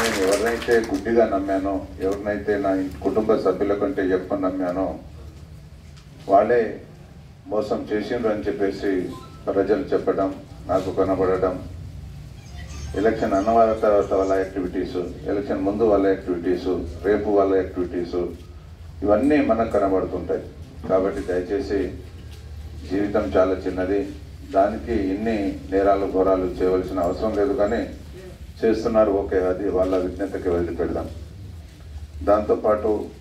నేను ఎవరినైతే గుడ్డిగా నమ్మానో ఎవరినైతే నా కుటుంబ సభ్యుల కంటే ఎక్కువ నమ్మానో వాళ్ళే మోసం చేసిండ్రు అని చెప్పేసి ప్రజలు చెప్పడం నాకు కనబడడం ఎలక్షన్ అన్నవాళ్ళ తర్వాత వాళ్ళ యాక్టివిటీస్ ఎలక్షన్ ముందు వాళ్ళ యాక్టివిటీస్ రేపు వాళ్ళ యాక్టివిటీస్ ఇవన్నీ మనకు కనబడుతుంటాయి కాబట్టి దయచేసి జీవితం చాలా చిన్నది దానికి ఇన్ని నేరాలు ఘోరాలు చేయవలసిన అవసరం లేదు కానీ చేస్తున్నారు ఓకే అది వాళ్ళ విజ్ఞతకి వెళ్ళి పెడదాం దాంతోపాటు